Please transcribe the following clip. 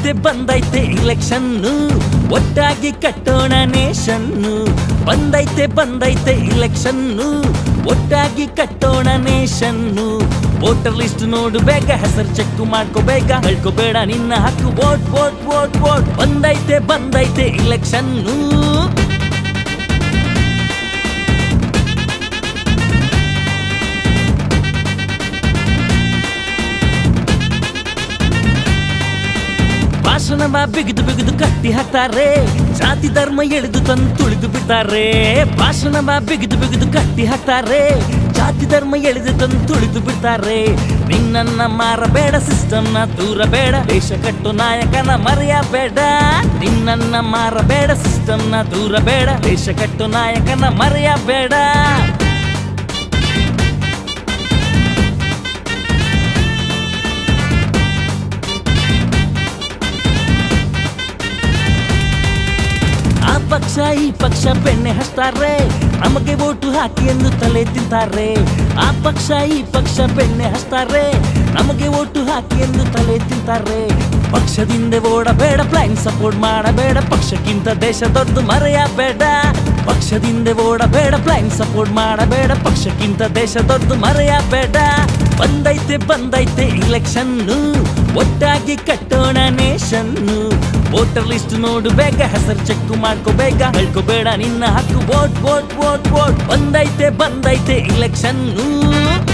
ಬಂದೈತೆ ಬಂದೈತೆ ಇಲೆಕ್ಷನ್ನು ಒಟ್ಟಾಗಿ ಕಟ್ಟೋಣ ನೇಷನ್ನು ಬಂದೈತೆ ಬಂದೈತೆ ಇಲೆಕ್ಷನ್ನು ಒಟ್ಟಾಗಿ ಕಟ್ಟೋಣ ನೇಷನ್ನು ವೋಟರ್ ಲಿಸ್ಟ್ ನೋಡು ಬೇಗ ಹೆಸರು ಚೆಕ್ ಮಾಡ್ಕೋ ಬೇಗ ಹೇಳ್ಕೋಬೇಡ ನಿನ್ನ ಹಕ್ಕು ವೋಟ್ ವೋಟ್ ವೋಟ್ ವೋಟ್ ಬಂದೈತೆ ಬಂದೈತೆ ಇಲೆಕ್ಷನ್ನು ಭಾಷಣವ ಬಿಗಿದು ಬಿಗಿದು ಕಟ್ಟಿ ಹಾಕ್ತಾರೆ ಜಾತಿ ಧರ್ಮ ಎಳೆದು ತಂದು ತುಳಿದು ಬಿಡ್ತಾರೆ ಭಾಷಣವ ಬಿಗಿದು ಬಿಗಿದು ಕಟ್ಟಿ ಹಾಕ್ತಾರೆ ಜಾತಿ ಧರ್ಮ ಎಳೆದು ತಂದು ತುಳಿದು ಬಿಡ್ತಾರೆ ನಿನ್ನನ್ನ ಮಾರಬೇಡ ಸಿಸ್ಟಮ್ನ ದೂರ ಬೇಡ ದೇಶ ಕಟ್ಟು ನಾಯಕನ ಮರೆಯಬೇಡ ನಿನ್ನನ್ನ ಮಾರಬೇಡ ಸಿಸ್ಟಮ್ನ ದೂರ ಬೇಡ ದೇಶ ಕಟ್ಟು ನಾಯಕನ ಮರೆಯಬೇಡ ಆ ಪಕ್ಷ ಈ ಪಕ್ಷ ಬೆಣ್ಣೆ ಹಚ್ತಾರೆ ನಮಗೆ ಓಟು ಹಾಕಿ ಎಂದು ತಲೆ ತಿಂತಾರೆ ಆ ಪಕ್ಷ ಈ ಪಕ್ಷ ಬೆಣ್ಣೆ ಹಚ್ತಾರೆ ನಮಗೆ ಓಟು ಹಾಕಿ ಎಂದು ತಲೆ ತಿಂತಾರೆ ಪಕ್ಷದಿಂದ ಓಡಬೇಡ ಪ್ಲಾನ್ ಸಪೋರ್ಟ್ ಮಾಡಬೇಡ ಪಕ್ಷಕ್ಕಿಂತ ದೇಶ ದೊಡ್ಡ ಮರೆಯಬೇಡ ಪಕ್ಷದಿಂದ ಓಡಬೇಡ ಪ್ಲಾನ್ ಸಪೋರ್ಟ್ ಮಾಡಬೇಡ ಪಕ್ಷಕ್ಕಿಂತ ದೇಶ ದೊಡ್ಡ ಮರೆಯಬೇಡ ಬಂದೈತೆ ಬಂದೈತೆ ಇಲೆಕ್ಷನ್ನು ಒಟ್ಟಾಗಿ ಕಟ್ಟೋಣ ನೇಷನ್ನು ವೋಟರ್ ಲಿಸ್ಟ್ ನೋಡು ಬೇಗ ಹೆಸರು ಚೆಕ್ ಮಾಡ್ಕೋ ಬೇಗ ಹೇಳ್ಕೋಬೇಡ ನಿನ್ನ ಹಕ್ಕು ವೋಟ್ ವೋಟ್ ವೋಟ್ ವೋಟ್ ಬಂದೈತೆ ಬಂದೈತೆ ಇಲೆಕ್ಷನ್ನು